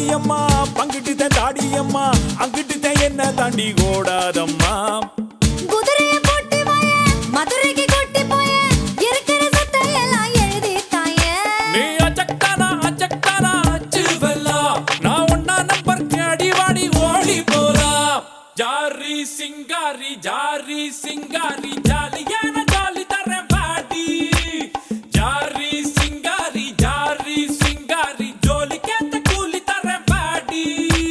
பாடியம்மா பங்கிட்டு தான் தாடியம்மா அங்கிட்டு தான் என்ன தாண்டி ஓடாதம்மா குதிரையை போட்டு வாய மதுரைக்கு கொட்டி போய இருக்கிற சொத்தை எல்லாம் எழுதி தாயே நீ அச்சக்தானா அச்சக்தானா அச்சு வெல்லா நான் ஒன்னா நம்பர் அடிவாடி ஓடி போலாம் ஜாரி சிங்காரி ஜாரி சிங்காரி ஜாலியான ஜாலி தரேன் பாடி ஜாரி சிங்காரி ஜாரி சிங்காரி ஜோலி கேத்த கூலி தரேன் பாடி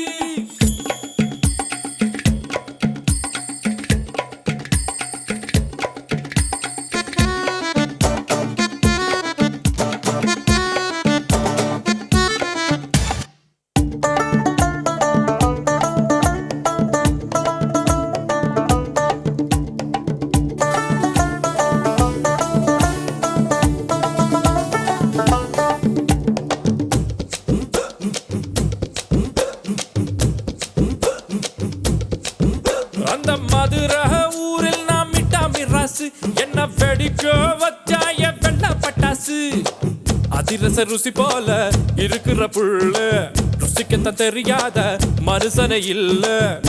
அந்த மதுரை ஊரில் நாம் மிட்டா மிராசு என்ன வெடிக்க வச்சாய வெள்ள பட்டாசு அதிரச ருசி போல இருக்கிற புள்ள ருசிக்கத்தான் தெரியாத மனுஷனை இல்ல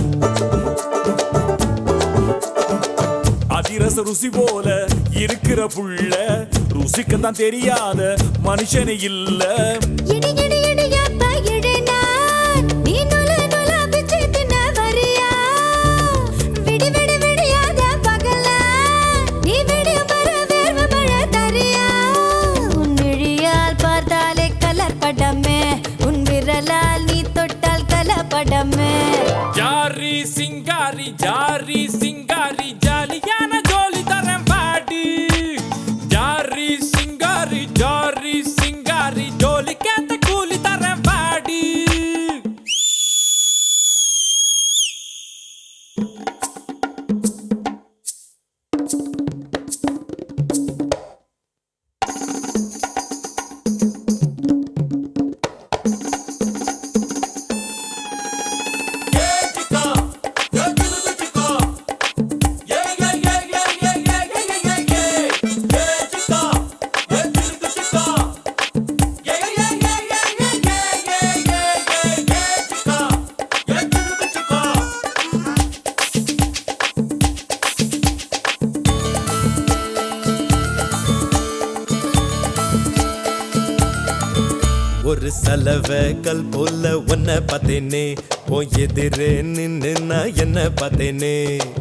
அதிரச ருசி போல இருக்கிற புள்ள ருசிக்கத்தான் தெரியாத மனுஷனை இல்ல இடி இடி இடியாப்ப இடினா நீ நுல நுல பிச்சு தின்ன வரியா விடி விடி விடியாத பகல நீ விடிய மர வேர்வ மழை தரியா உன் விழியால் பார்த்தாலே கலர் படமே உன் விரலால் நீ தொட்டால் கலப்படமே ஜாரி சிங்காரி ஜாரி சிங்காரி ஜாலியான ஜோலி தரேன் பாடி ஜாரி சிங்காரி ஜாரி சிங்காரி ஜோலி கேத்த கூலி தரேன் பாடி ஒரு சலவ கல் போல உன்னை பார்த்தேனே உன் எதிரே நின்னு நான் என்ன பார்த்தேனே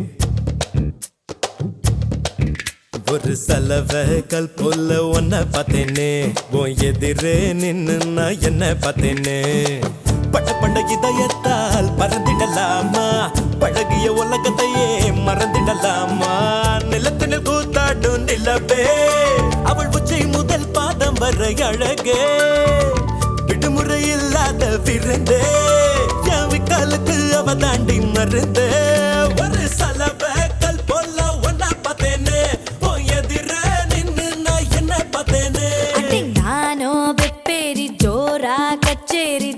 ஒரு சலவ கல் போல உன்னை பார்த்தேனே உன் எதிரே நின்னு நான் என்ன பார்த்தேனே பட்ட பண்ட இதயத்தால் பறந்திடலாமா பழகிய உலகத்தையே மறந்திடலாமா நிலத்தினில் கூத்தாடும் நிலவே அவள் உச்சை முதல் பாதம் வரை அழகே விடுமுறை இல்லாத விருந்தே என் விக்காலுக்கு அவ தாண்டி மருந்தே ஒரு சலவ கல் போல ஒன்னா பார்த்தேனே உன் எதிர நின்னு நான் என்ன பார்த்தேனே அடி நானோ வெப்பேரி ஜோரா கச்சேரி